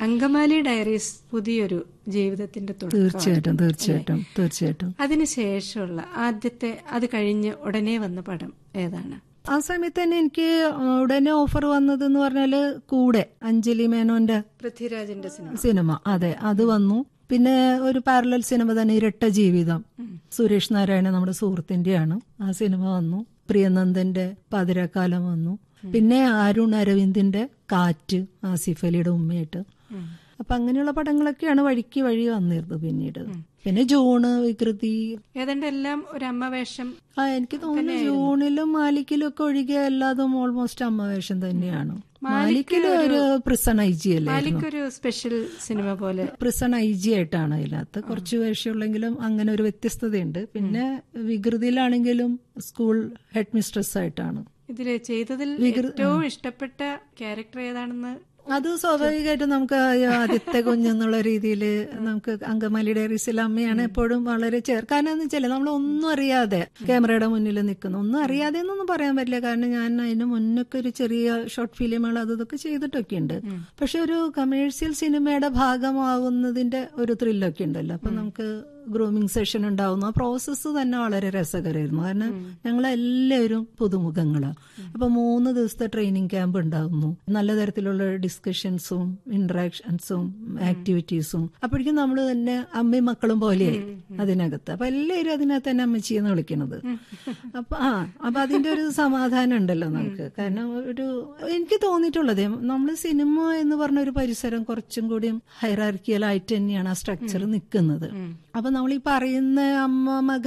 Angamaly diaries പുതിയൊരു ജീവിതത്തിന്റെ തുടക്കം തീർച്ചയായിട്ടും തീർച്ചയായിട്ടും തീർച്ചയായിട്ടും അതിനുശേഷമുള്ള ആദ്യത്തെ അത് കഴിഞ്ഞ് ഉടനെ വന്ന പടം ഏതാണ് ആ സമയത്ത് തന്നെ എനിക്ക് ഉടനെ ഓഫർ വന്നതെന്ന് പറഞ്ഞാല് കൂടെ അഞ്ജലി മേനോന്റെ പൃഥ്വിരാജിന്റെ സിനിമ സിനിമ അതെ അത് വന്നു പിന്നെ ഒരു പാരലൽ സിനിമ തന്നെ ഇരട്ട ജീവിതം സുരേഷ് നാരായണ നമ്മുടെ സുഹൃത്തിന്റെയാണ് ആ സിനിമ വന്നു പ്രിയനന്ദന്റെ പാതിരാക്കാലം വന്നു പിന്നെ അരുൺ അരവിന്ദിന്റെ കാറ്റ് ആസിഫ് അലിയുടെ ഉമ്മയായിട്ട് അപ്പൊ അങ്ങനെയുള്ള പടങ്ങളൊക്കെയാണ് വഴിക്ക് വഴി വന്നിരുന്നത് പിന്നീട് പിന്നെ ജൂണ് വികൃതി ഏതാണ്ട് എല്ലാം ഒരു അമ്മ വേഷം ആ എനിക്ക് തോന്നുന്നു ജൂണിലും മാലിക്കിലും ഒക്കെ ഒഴികെ എല്ലാതും ഓൾമോസ്റ്റ് അമ്മവേഷം തന്നെയാണ് മാലിക്കിലും ഒരു പ്രിസൺ ഐ ജി അല്ലേ മാലിക്കൊരു സ്പെഷ്യൽ സിനിമ പോലെ പ്രിസൺ ഐ ജി ആയിട്ടാണ് അതിനകത്ത് കുറച്ച് വേഷമുള്ളെങ്കിലും അങ്ങനെ ഒരു വ്യത്യസ്തതയുണ്ട് പിന്നെ വികൃതിയിലാണെങ്കിലും സ്കൂൾ ഹെഡ് മിസ്ട്രസ് ആയിട്ടാണ് ഇതില് ചെയ്തതിൽ ഏറ്റവും ഇഷ്ടപ്പെട്ട ക്യാരക്ടർ ഏതാണെന്ന് അത് സ്വാഭാവികമായിട്ടും നമുക്ക് ആദ്യത്തെ കുഞ്ഞെന്നുള്ള രീതിയിൽ നമുക്ക് അങ്കമാലി ഡയറീസിലെ അമ്മയാണ് എപ്പോഴും വളരെ ചേർ കാരണം എന്ന് വെച്ചാൽ നമ്മൾ ഒന്നും അറിയാതെ ക്യാമറയുടെ മുന്നിൽ നിൽക്കുന്നു ഒന്നും അറിയാതെ എന്നൊന്നും പറയാൻ പറ്റില്ല കാരണം ഞാൻ അതിന് മുന്നൊക്കെ ഒരു ചെറിയ ഷോർട്ട് ഫിലിമുകൾ അത് ഇതൊക്കെ ചെയ്തിട്ടൊക്കെ ഉണ്ട് പക്ഷെ ഒരു കമേഴ്സ്യൽ സിനിമയുടെ ഭാഗമാവുന്നതിന്റെ ഒരു ത്രില്ലൊക്കെ ഉണ്ടല്ലോ അപ്പൊ നമുക്ക് ഗ്രൂമിംഗ് സെഷൻ ഉണ്ടാവുന്നു ആ പ്രോസസ്സ് തന്നെ വളരെ രസകരമായിരുന്നു കാരണം ഞങ്ങളെല്ലാവരും പുതുമുഖങ്ങളാണ് അപ്പൊ മൂന്ന് ദിവസത്തെ ട്രെയിനിങ് ക്യാമ്പ് ഉണ്ടാവുന്നു നല്ല തരത്തിലുള്ള ഡിസ്കഷൻസും ഇന്ററാക്ഷൻസും ആക്ടിവിറ്റീസും അപ്പോഴേക്കും നമ്മൾ തന്നെ അമ്മയും മക്കളും പോലെയായി അതിനകത്ത് അപ്പൊ എല്ലാവരും അതിനകത്ത് തന്നെ അമ്മച്ചിയെന്ന് വിളിക്കണത് അപ്പൊ ആ അപ്പൊ അതിന്റെ ഒരു സമാധാനം ഉണ്ടല്ലോ നമുക്ക് കാരണം ഒരു എനിക്ക് തോന്നിയിട്ടുള്ളത് നമ്മൾ സിനിമ എന്ന് പറഞ്ഞ ഒരു പരിസരം കുറച്ചും കൂടിയും ഹൈറാർക്കിയലായിട്ട് തന്നെയാണ് ആ സ്ട്രക്ചർ നിൽക്കുന്നത് അപ്പൊ നമ്മൾ ഈ പറയുന്ന അമ്മ മകൻ